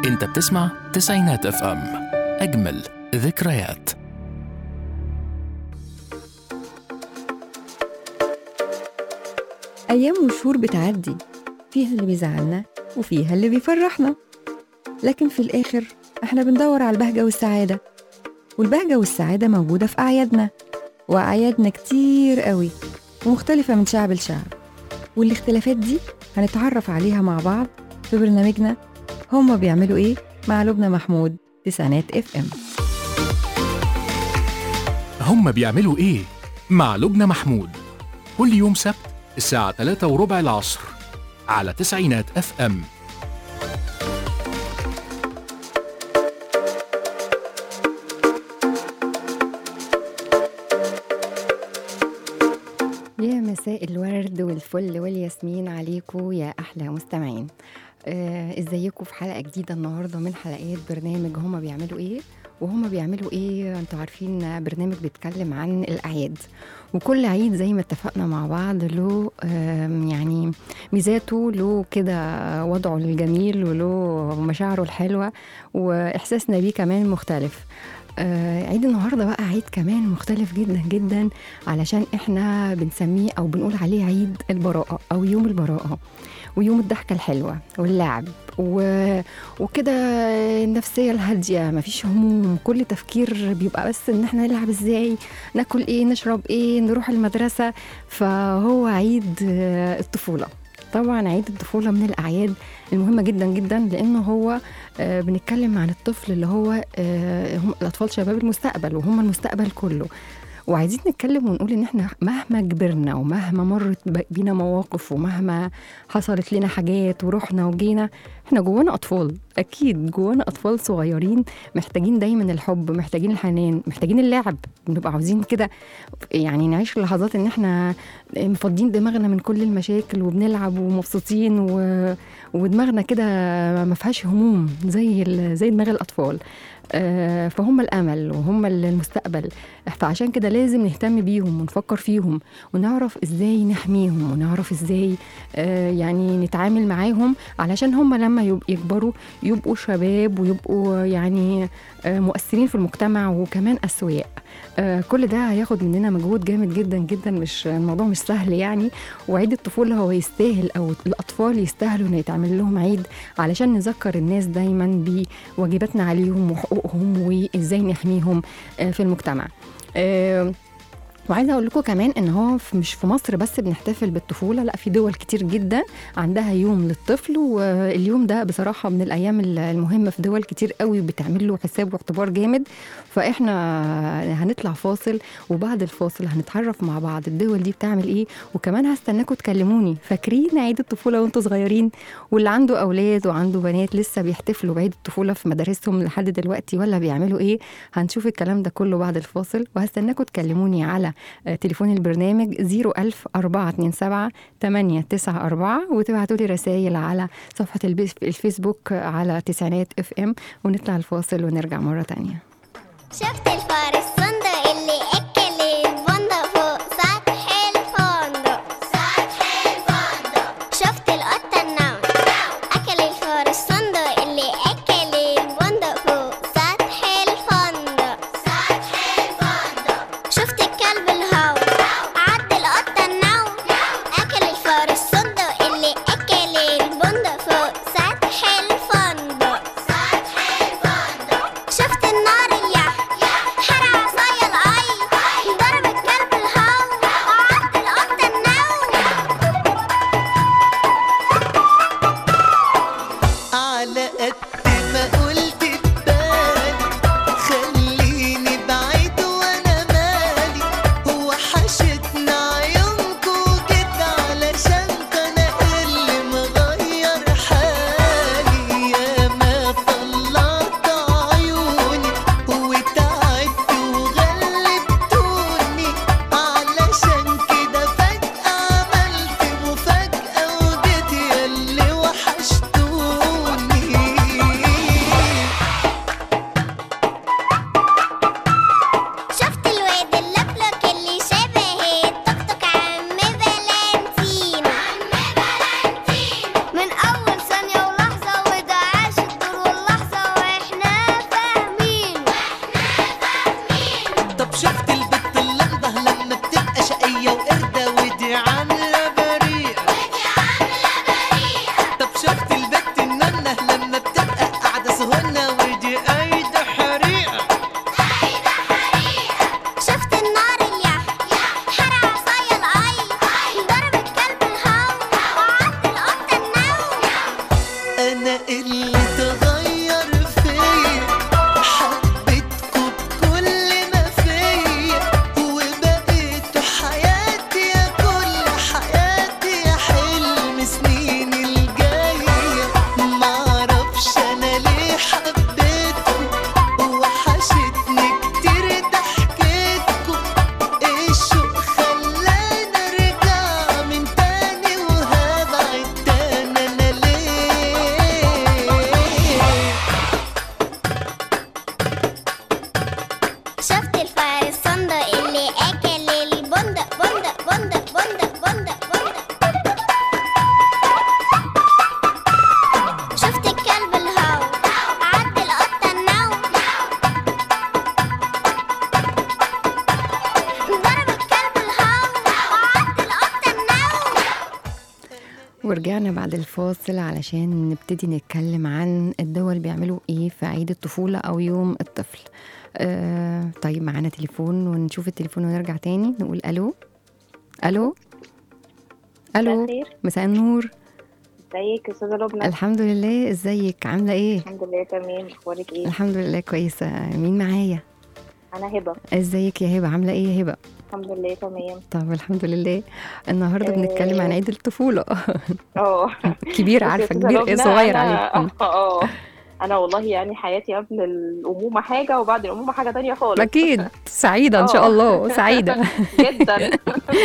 انت بتسمع تسعينات اف ام اجمل ذكريات أيام وشهور بتعدي فيها اللي بيزعلنا وفيها اللي بيفرحنا لكن في الآخر إحنا بندور على البهجة والسعادة والبهجة والسعادة موجودة في أعيادنا وأعيادنا كتير قوي ومختلفة من شعب لشعب والاختلافات دي هنتعرف عليها مع بعض في برنامجنا هما بيعملوا إيه مع لبنى محمود تسعينات اف ام هم بيعملوا ايه مع لبنى محمود كل يوم سبت الساعة 3 وربع العصر على تسعينات اف ام يا مساء الورد والفل والياسمين عليكم يا احلى مستمعين آه، ازيكم في حلقه جديده النهارده من حلقات برنامج هما بيعملوا ايه وهما بيعملوا ايه انتوا عارفين برنامج بيتكلم عن الاعياد وكل عيد زي ما اتفقنا مع بعض له آم، يعني ميزاته له كده وضعه الجميل وله مشاعره الحلوه واحساسنا بيه كمان مختلف آه، عيد النهارده بقى عيد كمان مختلف جدا جدا علشان احنا بنسميه او بنقول عليه عيد البراءه او يوم البراءه ويوم الضحكه الحلوه واللعب و... وكده النفسيه الهاديه مفيش هموم كل تفكير بيبقى بس ان احنا نلعب ازاي ناكل ايه نشرب ايه نروح المدرسه فهو عيد آه، الطفوله طبعا عيد الطفوله من الاعياد المهمه جدا جدا لانه هو آه، بنتكلم عن الطفل اللي هو آه، هم الاطفال شباب المستقبل وهم المستقبل كله وعايزين نتكلم ونقول ان احنا مهما كبرنا ومهما مرت ب- بينا مواقف ومهما حصلت لنا حاجات ورحنا وجينا احنا جوانا اطفال اكيد جوانا اطفال صغيرين محتاجين دايما الحب محتاجين الحنان محتاجين اللعب بنبقى عاوزين كده يعني نعيش لحظات ان احنا مفضين دماغنا من كل المشاكل وبنلعب ومبسوطين و... ودماغنا كده ما فيهاش هموم زي ال... زي دماغ الاطفال آه، فهم الامل وهم المستقبل فعشان كده لازم نهتم بيهم ونفكر فيهم ونعرف ازاي نحميهم ونعرف ازاي آه، يعني نتعامل معاهم علشان هم لما يب- يكبروا يبقوا شباب ويبقوا يعني آه، مؤثرين في المجتمع وكمان اسوياء آه، كل ده هياخد مننا مجهود جامد جدا جدا مش الموضوع مش سهل يعني وعيد الطفوله هو يستاهل او الاطفال يستاهلوا ان يتعمل لهم عيد علشان نذكر الناس دايما بواجباتنا عليهم وحقوقهم وازاي نحميهم آه، في المجتمع آه، وعايزه اقول لكم كمان ان هو في- مش في مصر بس بنحتفل بالطفوله لا في دول كتير جدا عندها يوم للطفل واليوم ده بصراحه من الايام المهمه في دول كتير قوي بتعمل له حساب واعتبار جامد فاحنا هنطلع فاصل وبعد الفاصل هنتعرف مع بعض الدول دي بتعمل ايه وكمان هستناكم تكلموني فاكرين عيد الطفوله وانتوا صغيرين واللي عنده اولاد وعنده بنات لسه بيحتفلوا بعيد الطفوله في مدارسهم لحد دلوقتي ولا بيعملوا ايه هنشوف الكلام ده كله بعد الفاصل وهستناكم تكلموني على آه، تليفون البرنامج 01000 427 894 وتبعتوا لي رسائل على صفحه البيس- الفيسبوك على تسعينات اف ام ونطلع الفاصل ونرجع مره تانية شفت الفار الصندوق اللي اكل البندق فوق سطح الفندق سطح الفندق شفت القطة النوم اكل الفار الصندوق اللي اكل البندق فوق سطح الفندق سطح الفندق شفت الكلب الهو عض القطة النوم اكل الفار الصندوق اللي اكل البندق فوق سطح الفندق سطح الفندق شفت النار اليح حرق ورجعنا بعد الفاصل علشان نبتدي نتكلم عن الدول بيعملوا ايه في عيد الطفولة او يوم الطفل آه طيب معانا تليفون ونشوف التليفون ونرجع تاني نقول الو الو الو الخير مساء النور ازيك يا استاذه لبنى الحمد لله ازيك عاملة ايه الحمد لله تمام اخبارك ايه الحمد لله كويسة مين معايا انا هبه ازيك يا هبة عاملة ايه يا هبة الحمد لله تمام طب الحمد لله النهارده بنتكلم عن آه. عيد الطفولة اه كبير بصي يا عارفة أستاذة كبير ايه لبنى، صغير أنا- عليك اه انا والله يعني حياتي قبل الامومه حاجه وبعد الامومه حاجه تانية خالص اكيد سعيدة ان شاء آه. الله سعيدة جدا لا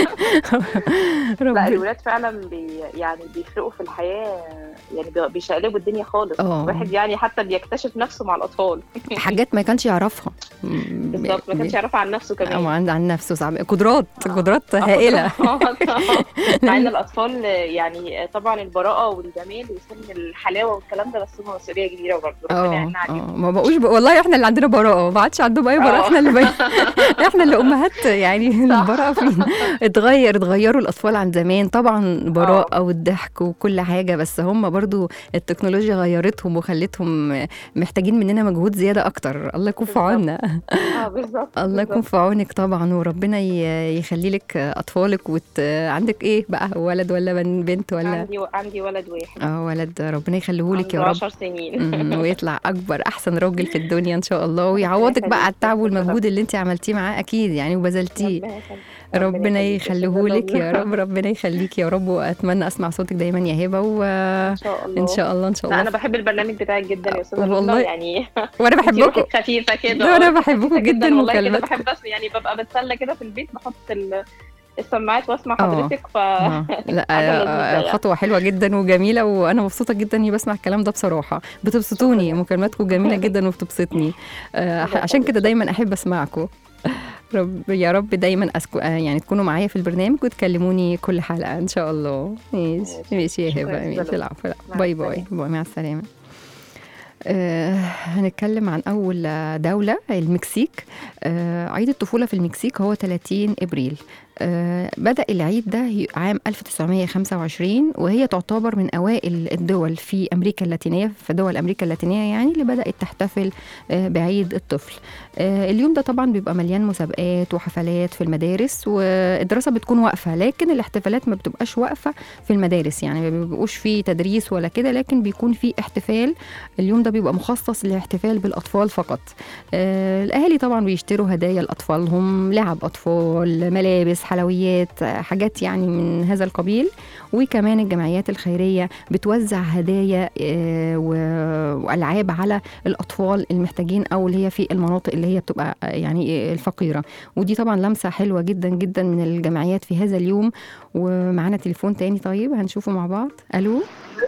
ربنا الولاد فعلا بي يعني بيفرقوا في الحياه يعني بي- بيشقلبوا الدنيا خالص آه. الواحد يعني حتى بيكتشف نفسه مع الاطفال حاجات ما كانش يعرفها بالظبط ما كانش يعرفها عن نفسه أو كمان عن عن نفسه صعب قدرات آه. قدرات آه، هائلة مع ان الاطفال يعني طبعا البراءه والجمال وسن الحلاوه والكلام ده بس هم مسؤوليه كبيره برضه ربنا اه يعيننا اه عليهم ما بقوش ب... والله احنا اللي عندنا براءة ما عادش عندهم اي براءة آه. احنا اللي بي... احنا اللي امهات يعني البراءة فينا اتغير اتغيروا الاطفال عن زمان طبعا براءة والضحك وكل حاجة بس هم برضو التكنولوجيا غيرتهم وخلتهم محتاجين مننا مجهود زيادة اكتر الله يكون في بالظبط. عوننا اه بالظبط الله يكون بالظبط. في عونك طبعا وربنا ي- يخلي لك اطفالك وت... عندك ايه بقى ولد ولا بن- بنت ولا عندي عندي ولد واحد اه ولد ربنا يخليه لك يا عنده رب 10 سنين مم، ويطلع اكبر احسن راجل في الدنيا ان شاء الله ويعوضك بقى على التعب والمجهود اللي انت عملتيه معاه اكيد يعني وبذلتيه ربنا يخليك. ربنا يخليك. يخليه لك يا رب ربنا يخليك يا رب واتمنى اسمع صوتك دايما يا هبه وان ان شاء الله شاء الله ان شاء لا الله انا بحب البرنامج بتاعك جدا يا استاذه والله. والله يعني وانا انت بحبكم روحك خفيفه كده ده انا آه، بحبكم خفيفة جدا والله كده مكالماتكم بحب بس يعني ببقى بتسلى كده في البيت بحط ال- السماعات واسمع آه. حضرتك ف آه، لا حاجة لذيذة آه، يعني. خطوة حلوة جدا وجميلة وأنا مبسوطة جدا إني بسمع الكلام ده بصراحة بتبسطوني شكراً. مكالماتكم جميلة جدا وبتبسطني آه، الله عشان كده يخليك. دايما أحب أسمعكم رب يا رب دايما أسكو آه، يعني تكونوا معايا في البرنامج وتكلموني كل حلقة إن شاء الله ماشي ماشي. ماشي يا شكراً هبة يا ماشي أستاذة العفو لا مع باي باي السلامة. باي مع السلامة آه هنتكلم عن أول دولة المكسيك آه عيد الطفولة في المكسيك هو 30 إبريل آه بدأ العيد ده ي- عام 1925 وهي تعتبر من أوائل الدول في أمريكا اللاتينية في دول أمريكا اللاتينية يعني اللي بدأت تحتفل آه بعيد الطفل آه اليوم ده طبعا بيبقى مليان مسابقات وحفلات في المدارس والدراسة بتكون واقفة لكن الاحتفالات ما بتبقاش واقفة في المدارس يعني ما بيبقوش في تدريس ولا كده لكن بيكون في احتفال اليوم ده بيبقى مخصص للاحتفال بالأطفال فقط آه الأهالي طبعا بيشتروا هدايا لأطفالهم لعب أطفال ملابس حلويات آه، حاجات يعني من هذا القبيل وكمان الجمعيات الخيرية بتوزع هدايا آه، و- وألعاب على الأطفال المحتاجين أو اللي هي في المناطق اللي هي بتبقى آه، يعني الفقيرة ودي طبعا لمسة حلوة جدا جدا من الجمعيات في هذا اليوم ومعانا تليفون تاني طيب هنشوفه مع بعض ألو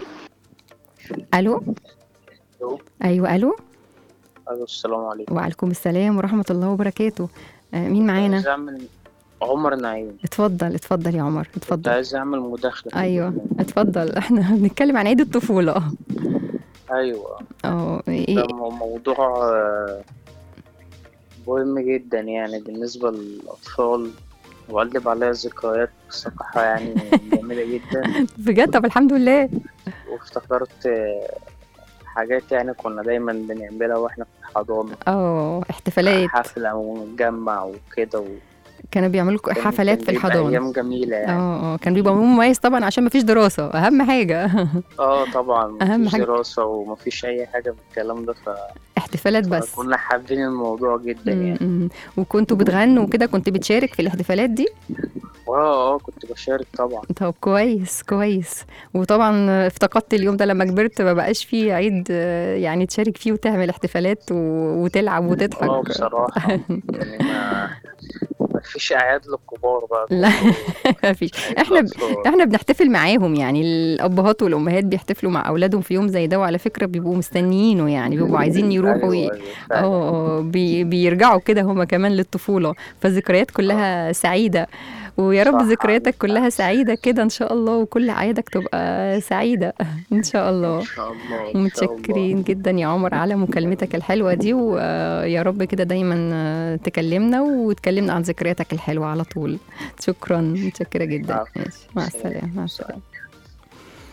ألو ألو. أيوة ألو الو السلام عليكم وعليكم السلام ورحمة الله وبركاته آه، مين معانا؟ عايز اعمل عمر نعيم اتفضل اتفضل يا عمر كنت اتفضل عايز اعمل مداخلة في ايوه البرنامج. اتفضل احنا بنتكلم عن عيد الطفولة ايوه اه ده ايه مو- موضوع آه، مهم جدا يعني بالنسبة للأطفال وقلب عليها ذكريات بصراحة يعني جميلة جدا بجد طب الحمد لله وافتكرت آه، حاجات يعني كنا دايما بنعملها واحنا في الحضانة اه احتفالات حفلة ونتجمع وكده و... كانوا بيعملوا لكم كان- حفلات كان في بيبقى الحضانة أيام جميلة يعني اه اه كان بيبقى يوم مميز طبعا عشان مفيش دراسة اهم حاجة اه طبعا أهم مفيش حاجة. دراسة ومفيش أي حاجة من الكلام ده ف... احتفالات بس كنا حابين الموضوع جدا م- يعني م. وكنتوا بتغنوا وكده كنت بتشارك في الاحتفالات دي اه اه كنت بشارك طبعا طب كويس كويس وطبعا افتقدت اليوم ده لما كبرت ما بقاش فيه عيد آه، يعني تشارك فيه وتعمل احتفالات و- وتلعب اه وتضحك بصراحة يعني ما مفيش أعياد للكبار بقى لا كله مفيش عيد احنا ب... للأطفال. احنا بنحتفل معاهم يعني الابهات والامهات بيحتفلوا مع اولادهم في يوم زي ده وعلى فكره بيبقوا مستنيينه يعني بيبقوا عايزين يروحوا ي... أيوة، أيوة، فعلا. اه اه بي... بيرجعوا كده هما كمان للطفوله فالذكريات كلها سعيده ويا رب صح، ذكرياتك عندك كلها حق. سعيده كده ان شاء الله وكل اعيادك تبقى سعيده ان شاء الله إن شاء الله إن شاء الله. متشكرين جدا يا عمر على مكالمتك الحلوة دي ويا رب كده دايما آه، تكلمنا وتكلمنا عن ذكرياتك الحلوة على طول شكرا متشكرة جدا عفوا. ماشي مع سلام. السلامة مع السلامة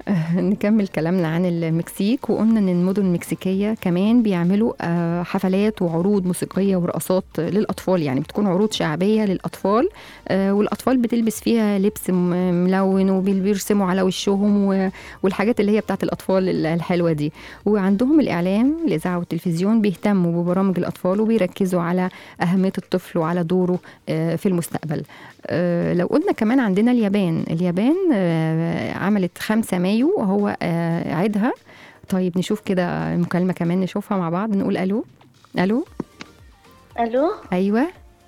نكمل كلامنا عن المكسيك وقلنا ان المدن المكسيكيه كمان بيعملوا آه، حفلات وعروض موسيقيه ورقصات للاطفال يعني بتكون عروض شعبيه للاطفال آه، والاطفال بتلبس فيها لبس م- ملون وبيرسموا على وشهم و- والحاجات اللي هي بتاعت الاطفال ال- الحلوه دي وعندهم الاعلام الاذاعه والتلفزيون بيهتموا ببرامج الاطفال وبيركزوا على اهميه الطفل وعلى دوره آه، في المستقبل آه، لو قلنا كمان عندنا اليابان اليابان آه، عملت 5 مايو وهو آه، عيدها طيب نشوف كده المكالمة كمان نشوفها مع بعض نقول ألو ألو الو أيوة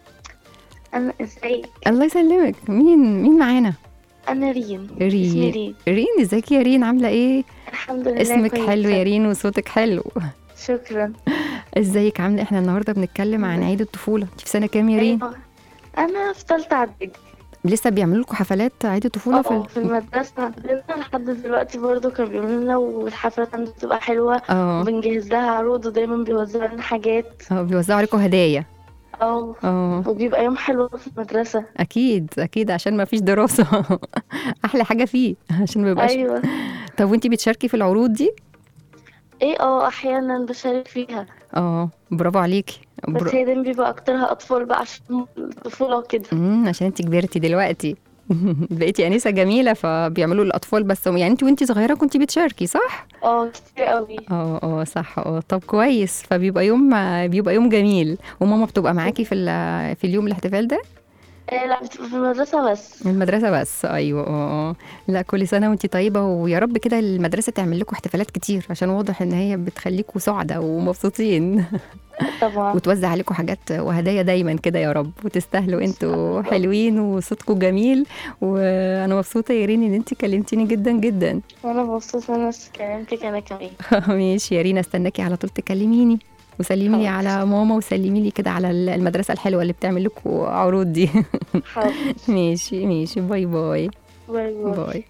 انا ازاي الله يسلمك مين مين معانا انا ريم ريم. اسمي ريم رين ازيك يا رين عاملة ايه الحمد لله اسمك كويسة. حلو يا رين وصوتك حلو شكرا ازيك عاملة احنا النهاردة بنتكلم عن عيد الطفولة انت في سنة كام يا رين أيوة. انا في ثالثه اعدادي لسه بيعملوا لكم حفلات عيد الطفولة في اه في ال- المدرسه عندنا لحد دلوقتي برضو كانوا بيقولوا لنا والحفلات عندنا بتبقى حلوه اه وبنجهز لها عروض ودايما بيوزعوا لنا حاجات اه بيوزعوا عليكم هدايا اه اه وبيبقى يوم حلو في المدرسه اكيد اكيد عشان ما فيش دراسة احلى حاجة فيه عشان ما يبقاش ايوه طب وانتي بتشاركي في العروض دي ايه اه احيانا بشارك فيها اه برافو عليكي بس بر... هي دايما بيبقى اكترها اطفال بقى عشان الطفوله وكده مم، عشان انت كبرتي دلوقتي بقيتي انسه جميله فبيعملوا للاطفال بس يعني انت وانت صغيره كنتي بتشاركي صح اه كتير قوي اه اه صح اه طب كويس فبيبقى يوم بيبقى يوم جميل وماما بتبقى معاكي في ال- في اليوم الاحتفال ده إيه لا بتبقى في المدرسه بس المدرسه بس ايوه اه اه لا كل سنه وانت طيبه ويا رب كده المدرسه تعمل لكم احتفالات كتير عشان واضح ان هي بتخليكم سعداء ومبسوطين طبعا وتوزع عليكم حاجات وهدايا دايما كده يا رب وتستاهلوا انتوا حلوين وصوتكم جميل وانا مبسوطه يا ريني ان انت كلمتيني جدا جدا وانا مبسوطه انا كلمتك انا كمان ماشي يا رينا استناكي على طول تكلميني وسلمي لي حاضر. على ماما وسلمي لي كده على المدرسه الحلوه اللي بتعمل لكم عروض دي حاضر ماشي ماشي باي باي باي باي باي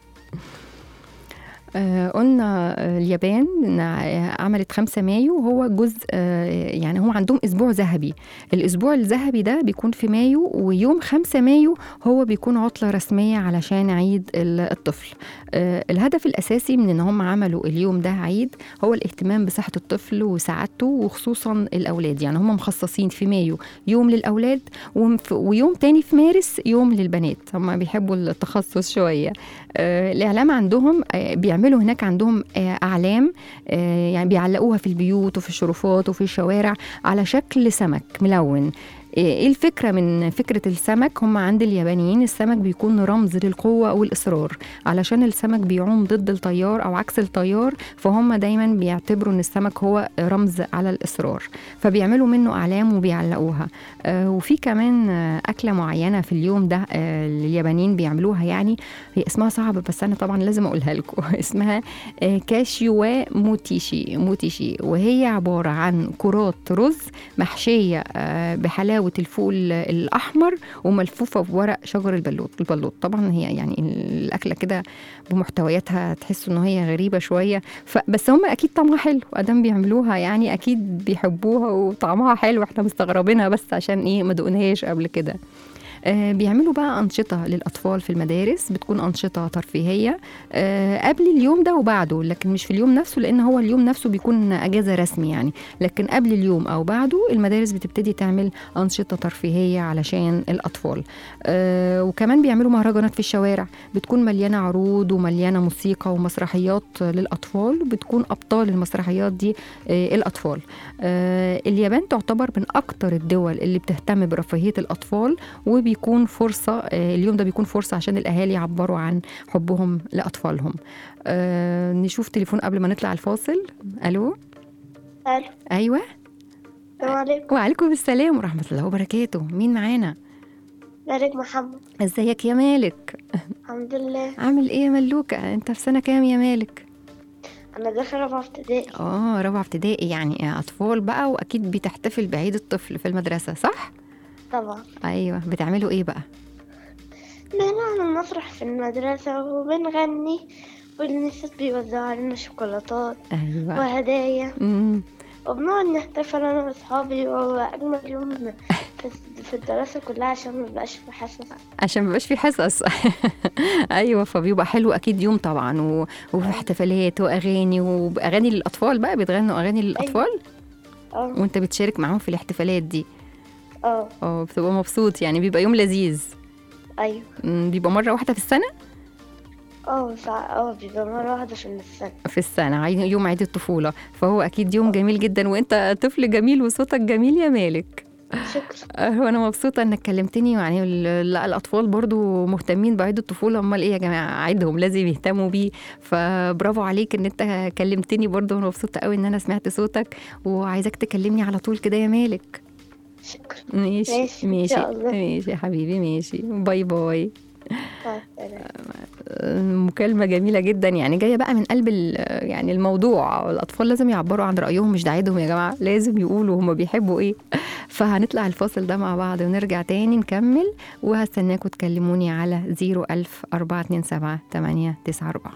آه قلنا آه، اليابان إن ع- عملت 5 مايو هو جزء آه يعني هم عندهم اسبوع ذهبي الاسبوع الذهبي ده بيكون في مايو ويوم 5 مايو هو بيكون عطله رسميه علشان عيد ال- الطفل آه الهدف الاساسي من ان هم عملوا اليوم ده عيد هو الاهتمام بصحه الطفل وسعادته وخصوصا الاولاد يعني هم مخصصين في مايو يوم للاولاد وم- ويوم تاني في مارس يوم للبنات هم بيحبوا التخصص شويه آه، الاعلام عندهم آه، بيعملوا هناك عندهم آه، اعلام آه، يعني بيعلقوها في البيوت وفي الشرفات وفي الشوارع على شكل سمك ملون آه، ايه الفكره من فكره السمك هم عند اليابانيين السمك بيكون رمز للقوه والاصرار علشان السمك بيعوم ضد التيار او عكس التيار فهم دايما بيعتبروا ان السمك هو رمز على الاصرار فبيعملوا منه اعلام وبيعلقوها آه، وفي كمان آه، اكله معينه في اليوم ده آه، اليابانيين بيعملوها يعني هي اسمها صعب بس انا طبعا لازم اقولها لكم اسمها آه، كاشيوا موتيشي موتيشي وهي عباره عن كرات رز محشيه آه، بحلاوه الفول الاحمر وملفوفه بورق شجر البلوط البلوط طبعا هي يعني الاكله كده بمحتوياتها تحسوا ان هي غريبه شويه ف- بس هم اكيد طعمها حلو ادام بيعملوها يعني اكيد بيحبوها وطعمها حلو احنا مستغربينها بس عشان ايه ما دقناهاش قبل كده آه، بيعملوا بقى أنشطة للأطفال في المدارس بتكون أنشطة ترفيهية آه، قبل اليوم ده وبعده لكن مش في اليوم نفسه لأن هو اليوم نفسه بيكون أجازة رسمي يعني لكن قبل اليوم أو بعده المدارس بتبتدي تعمل أنشطة ترفيهية علشان الأطفال آه، وكمان بيعملوا مهرجانات في الشوارع بتكون مليانة عروض ومليانة موسيقى ومسرحيات للأطفال بتكون أبطال المسرحيات دي آه، الأطفال آه، اليابان تعتبر من أكتر الدول اللي بتهتم برفاهية الأطفال وبيكون فرصة آه، اليوم ده بيكون فرصة عشان الأهالي يعبروا عن حبهم لأطفالهم آه، نشوف تليفون قبل ما نطلع الفاصل ألو الو أيوة السلام عليكم وعليكم السلام ورحمة الله وبركاته مين معانا مالك محمد ازيك يا مالك الحمد لله عامل ايه يا ملوكة انت في سنة كام يا مالك انا داخل رابعه ابتدائي اه رابعة ابتدائي يعني أطفال بقى وأكيد بتحتفل بعيد الطفل في المدرسة صح؟ طبعا أيوة بتعملوا ايه بقى؟ بنعمل مسرح في المدرسه وبنغني والمسات بيوزعوا علينا شوكولاتات أيوة وهدايا مم. وبنقعد نحتفل انا واصحابي وهو اجمل يوم في في الدراسة كلها عشان ما بقاش في حصص عشان مبقاش في حصص ايوه فبيبقى حلو اكيد يوم طبعا و... وفي احتفالات واغاني واغاني للاطفال بقى بتغنوا اغاني للاطفال اه وانت بتشارك معاهم في الاحتفالات دي اه اه بتبقى مبسوط يعني بيبقى يوم لذيذ ايوه مم، بيبقى مره واحده في السنه اه ساعة اه بيبقى مرة واحدة في السنة في السنه عيد- يوم عيد الطفوله فهو اكيد يوم جميل جدا وانت طفل جميل وصوتك جميل يا مالك شكرا آه، وانا مبسوطه انك كلمتني يعني ال- لا الاطفال برضو مهتمين بعيد الطفوله امال ايه يا جماعه عيدهم لازم يهتموا بيه فبرافو عليك ان انت كلمتني برضو وانا مبسوطه قوي ان انا سمعت صوتك وعايزاك تكلمني على طول كده يا مالك شكرا ماشي ماشي، إن ماشي شاء الله. ماشي يا حبيبي ماشي باي باي مع السلامة. مكالمة جميلة جدا يعني جاية بقى من قلب ال- يعني الموضوع الأطفال لازم يعبروا عن رأيهم مش ده عيدهم يا جماعة لازم يقولوا هما بيحبوا إيه فهنطلع الفاصل ده مع بعض ونرجع تاني نكمل وهستناكم تكلموني على 01000 427 894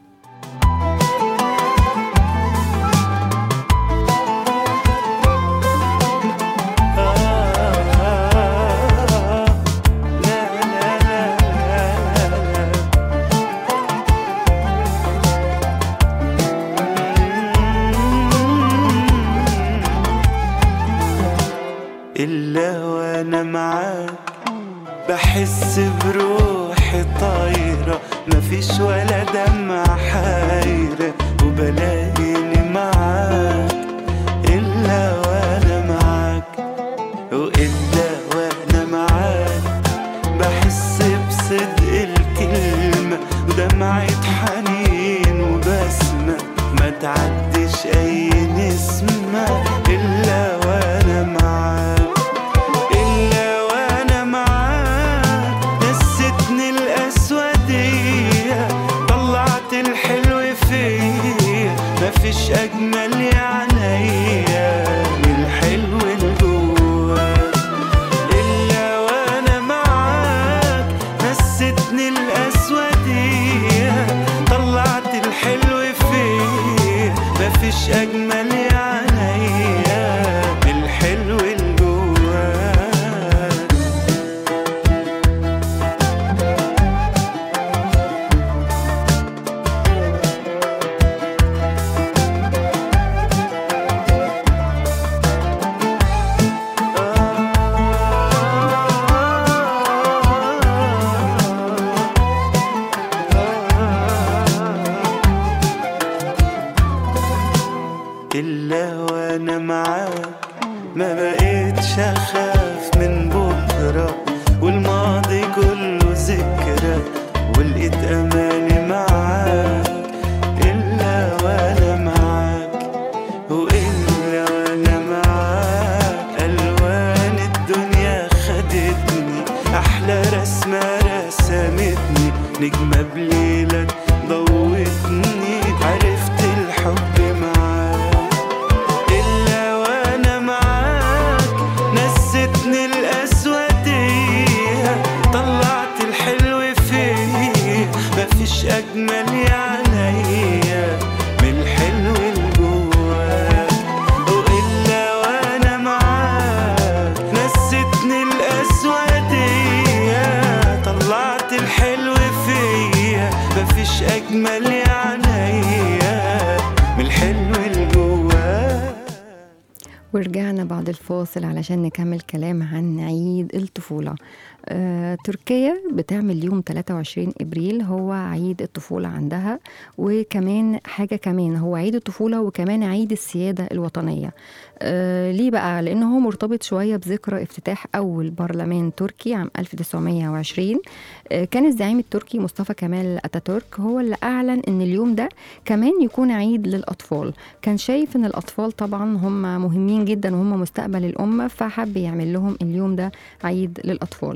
إلا وأنا معاك بحس بروحي طايرة مفيش ولا دمع حايرة وبلاقيني معاك إلا وأنا معاك وإلا وأنا معاك بحس بصدق الكلمة ودمعة حنين وبسمة ما تعديش أي نسمة إلا وأنا معاك إلا وأنا معاك نستني الأسودية طلعت الحلو فيا مفيش أجمل يا عينيا من الحلو اللي جواك إلا وأنا معاك نستني الأسودية طلعت الحلو فيا مفيش أجمل يا عينيا من الحلو اللي جواك إلا وأنا معاك ما بقيتش أخاف من بكرة والماضي كله ذكرى ولقيت أماني معاك إلا وأنا معاك وإلا وأنا معاك ألوان الدنيا خدتني أحلى رسمة رسمتني نجمة بليلك ضوتني عرفت الحب معاك إلا وأنا معاك نستني الأسودية طلعت الحلو فيا مفيش أجمل يا عينيا من الحلو اللي جواك وإلا وأنا معاك نستني الأسودية طلعت الحلو فيا مفيش أجمل يا عينيا من الحلو اللي جواك ورجعنا بعد الفاصل علشان نكمل كلام عن عيد الطفولة آه، تركيا بتعمل يوم 23 ابريل هو عيد الطفوله عندها وكمان حاجه كمان هو عيد الطفوله وكمان عيد السياده الوطنيه آه ليه بقى لانه هو مرتبط شويه بذكرى افتتاح اول برلمان تركي عام 1920 آه كان الزعيم التركي مصطفى كمال اتاتورك هو اللي اعلن ان اليوم ده كمان يكون عيد للاطفال كان شايف ان الاطفال طبعا هم مهمين جدا وهم مستقبل الامه فحب يعمل لهم اليوم ده عيد للاطفال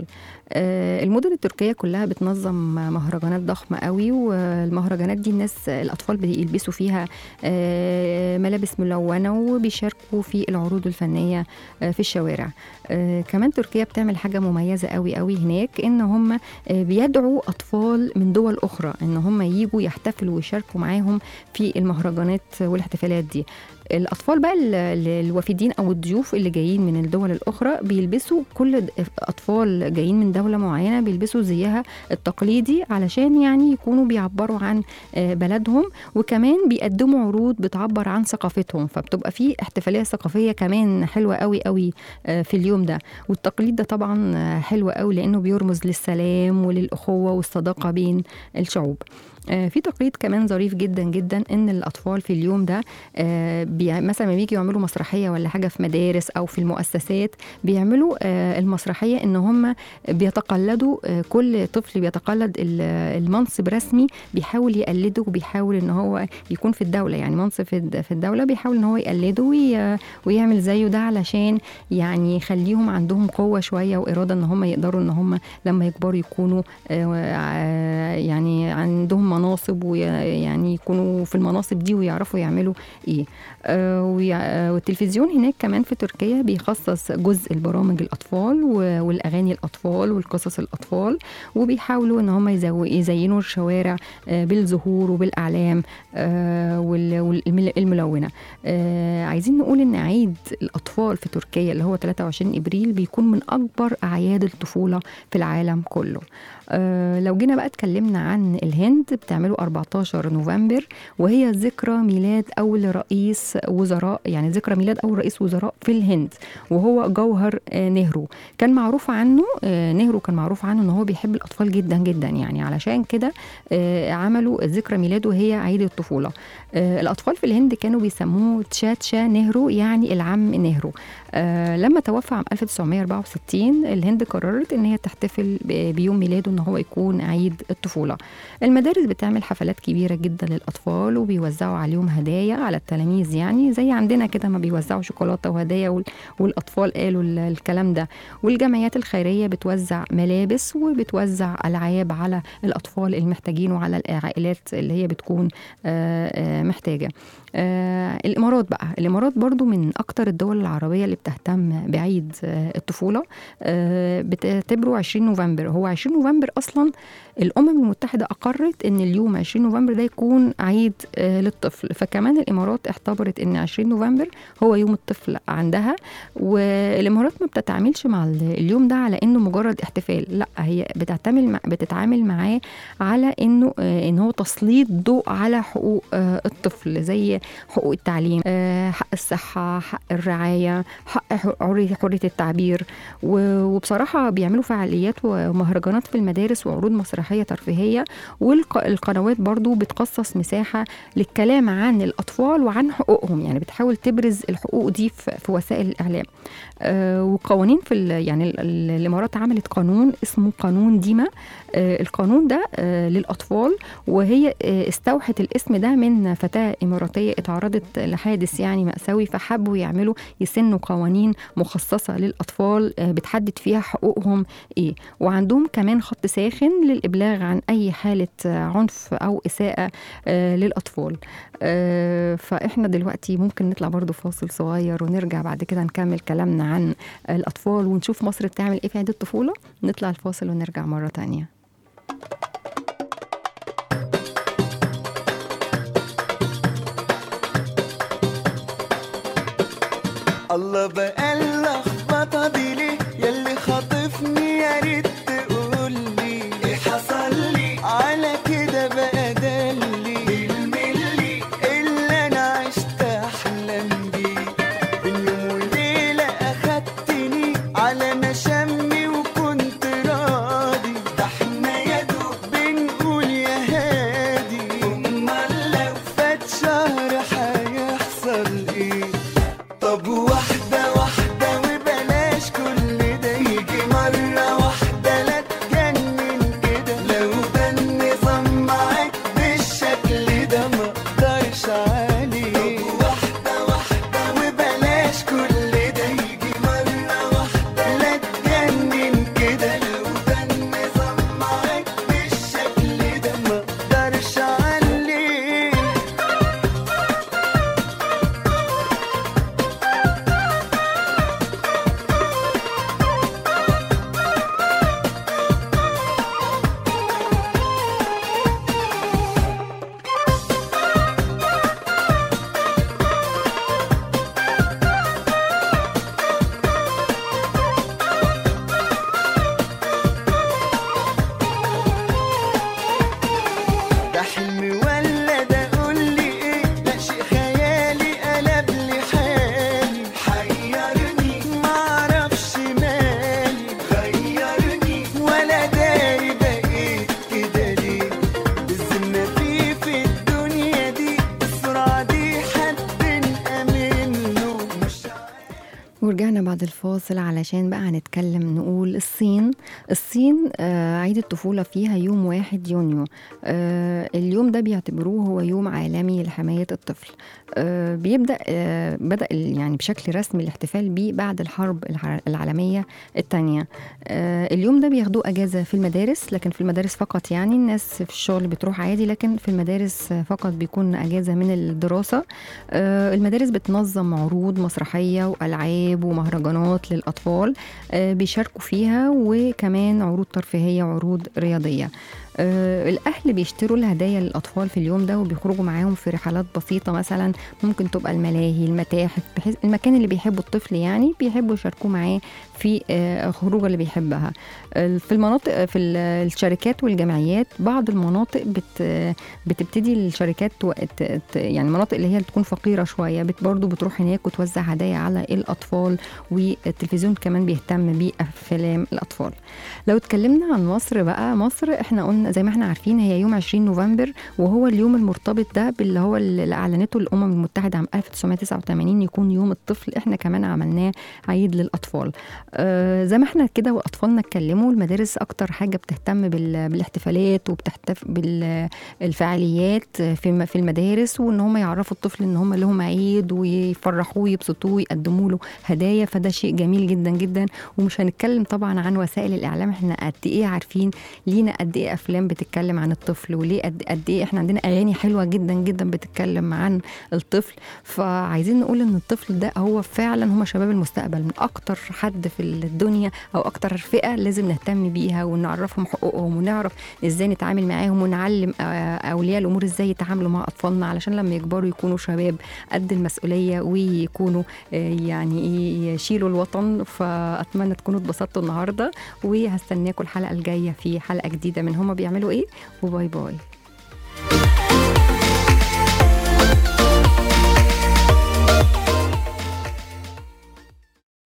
آه، المدن التركية كلها بتنظم مهرجانات ضخمة قوي والمهرجانات دي الناس الأطفال بيلبسوا فيها آه، ملابس ملونة وبيشاركوا في العروض الفنية آه، في الشوارع آه، كمان تركيا بتعمل حاجة مميزة قوي قوي هناك إن هم آه، بيدعوا أطفال من دول أخرى إن هم يجوا يحتفلوا ويشاركوا معاهم في المهرجانات والاحتفالات دي الاطفال بقى ال- ال- الوافدين او الضيوف اللي جايين من الدول الاخرى بيلبسوا كل د- اطفال جايين من دوله معينه بيلبسوا زيها التقليدي علشان يعني يكونوا بيعبروا عن آه، بلدهم وكمان بيقدموا عروض بتعبر عن ثقافتهم فبتبقى في احتفاليه ثقافيه كمان حلوه قوي قوي آه، في اليوم ده والتقليد ده طبعا آه، حلو قوي لانه بيرمز للسلام وللاخوه والصداقه بين الشعوب آه، في تقليد كمان ظريف جدا جدا ان الاطفال في اليوم ده آه، بي- مثلا لما بيجوا يعملوا مسرحيه ولا حاجه في مدارس او في المؤسسات بيعملوا آه، المسرحيه ان هم بيتقلدوا آه، كل طفل بيتقلد ال- المنصب رسمي بيحاول يقلده وبيحاول ان هو يكون في الدوله يعني منصب في الد- في الدوله بيحاول ان هو يقلده وي- ويعمل زيه ده علشان يعني يخليهم عندهم قوه شويه واراده ان هم يقدروا ان هم لما يكبروا يكونوا آه، آه، يعني عندهم مناصب ويعني يكونوا في المناصب دي ويعرفوا يعملوا ايه آه، ويع- آه، والتلفزيون هناك كمان في تركيا بيخصص جزء البرامج الاطفال و- والاغاني الاطفال والقصص الاطفال وبيحاولوا ان هم يزو- يزينوا الشوارع آه، بالزهور وبالاعلام والملونه عايزين نقول ان عيد الاطفال في تركيا اللي هو 23 ابريل بيكون من اكبر اعياد الطفوله في العالم كله آه، لو جينا بقى اتكلمنا عن الهند بتعمله 14 نوفمبر وهي ذكرى ميلاد اول رئيس وزراء يعني ذكرى ميلاد اول رئيس وزراء في الهند وهو جوهر آه، نهرو كان معروف عنه آه، نهرو كان معروف عنه ان هو بيحب الاطفال جدا جدا يعني علشان كده آه، عملوا ذكرى ميلاده هي عيد الطفوله آه، الاطفال في الهند كانوا بيسموه تشاتشا نهرو يعني العم نهرو آه، لما توفى عام 1964 الهند قررت ان هي تحتفل ب- بيوم ميلاده ان هو يكون عيد الطفوله المدارس بتعمل حفلات كبيره جدا للاطفال وبيوزعوا عليهم هدايا على التلاميذ يعني زي عندنا كده ما بيوزعوا شوكولاته وهدايا وال- والاطفال قالوا ال- الكلام ده والجمعيات الخيريه بتوزع ملابس وبتوزع العاب على الاطفال المحتاجين وعلى العائلات اللي هي بتكون آه، آه، محتاجه آه الامارات بقى الامارات برضو من اكتر الدول العربيه اللي بتهتم بعيد آه الطفوله آه بتعتبره 20 نوفمبر هو 20 نوفمبر اصلا الامم المتحده اقرت ان اليوم 20 نوفمبر ده يكون عيد آه للطفل فكمان الامارات اعتبرت ان 20 نوفمبر هو يوم الطفل عندها والامارات ما بتتعاملش مع ال- اليوم ده على انه مجرد احتفال لا هي بتعتمل مع بتتعامل معاه على انه آه ان هو تسليط ضوء على حقوق آه الطفل زي حقوق التعليم آه، حق الصحة حق الرعاية حق حرية حرية التعبير و- وبصراحة بيعملوا فعاليات ومهرجانات في المدارس وعروض مسرحية ترفيهية والقنوات برضو بتخصص مساحة للكلام عن الأطفال وعن حقوقهم يعني بتحاول تبرز الحقوق دي في في وسائل الإعلام آه، وقوانين في ال- يعني ال- ال- الإمارات عملت قانون اسمه قانون ديما آه، القانون ده آه، للأطفال وهي آه، استوحت الاسم ده من فتاة إماراتية اتعرضت لحادث يعني مأساوي فحبوا يعملوا يسنوا قوانين مخصصة للأطفال آه، بتحدد فيها حقوقهم إيه وعندهم كمان خط ساخن للإبلاغ عن أي حالة آه، عنف أو إساءة آه، للأطفال آه، فإحنا دلوقتي ممكن نطلع برضو فاصل صغير ونرجع بعد كده نكمل كلامنا عن الأطفال ونشوف مصر بتعمل إيه في عيد الطفولة نطلع الفاصل ونرجع مرة تانية الله بقى اللخبطه دي ليه ياللي خاطفني يا ريت تقولي ايه حصل لي على كده بقى دلي الملي اللي انا عشت احلم بيه بين يوم وليله اخدتني على مشامي وكنت راضي ده احنا يا دوب بنقول يا هادي امال لو فات شهر هيحصل ايه طب واحدة واحدة وبلاش كل بعد الفاصل علشان بقى هنتكلم نقول الصين الصين آه عيد الطفولة فيها يوم واحد يونيو آه اليوم ده بيعتبروه هو يوم عالمي لحماية الطفل آه بيبدأ آه بدأ ال- يعني بشكل رسمي الاحتفال بيه بعد الحرب الع- العالمية الثانية آه اليوم ده بياخدوه أجازة في المدارس لكن في المدارس فقط يعني الناس في الشغل بتروح عادي لكن في المدارس آه، فقط بيكون أجازة من الدراسة آه، المدارس بتنظم عروض مسرحية وألعاب ومهرجانات للأطفال آه، بيشاركوا فيها وكمان عروض ترفيهية وعروض رياضية آه، الأهل بيشتروا الهدايا للأطفال في اليوم ده وبيخرجوا معاهم في رحلات بسيطة مثلا ممكن تبقى الملاهي المتاحف بحيث المكان اللي بيحبه الطفل يعني بيحبوا يشاركوا معاه في آه، خروجه اللي بيحبها آه، في المناطق في ال- الشركات والجمعيات بعض المناطق بت بتبتدي الشركات تو- ت- ت- يعني المناطق اللي هي بتكون فقيره شويه بت برضه بتروح هناك وتوزع هدايا على الاطفال والتلفزيون كمان بيهتم بافلام الاطفال لو اتكلمنا عن مصر بقى مصر احنا قلنا زي ما احنا عارفين هي يوم 20 نوفمبر وهو اليوم المرتبط ده باللي هو اللي اعلنته الامم المتحده عام 1989 يكون يوم الطفل احنا كمان عملناه عيد للاطفال آه زي ما احنا كده واطفالنا اتكلموا المدارس اكتر حاجه بتهتم بال- بالاحتفالات وبتحتفل بالفعاليات في الم- في المدارس وان هم يعرفوا الطفل ان هم لهم عيد ويفرحوه ويبسطوه ويقدموا له هدايا فده شيء جميل جدا جدا ومش هنتكلم طبعا عن وسائل الاعلام احنا قد ايه عارفين لينا قد ايه افلام بتتكلم عن الطفل وليه قد قد ايه احنا عندنا اغاني حلوه جدا جدا بتتكلم عن الطفل فعايزين نقول ان الطفل ده هو فعلا هم شباب المستقبل من اكتر حد في الدنيا او اكتر فئه لازم نهتم بيها ونعرفهم حقوقهم ونعرف ازاي نتعامل معاهم ونعلم آه، اولياء الامور ازاي يتعاملوا مع اطفالنا علشان لما يكبروا يكونوا شباب قد المسؤوليه ويكونوا آه، يعني إيه يشيلوا الوطن فاتمنى تكونوا اتبسطتوا النهارده وهستناكم الحلقه الجايه في حلقه جديده من هما بيعملوا ايه وباي باي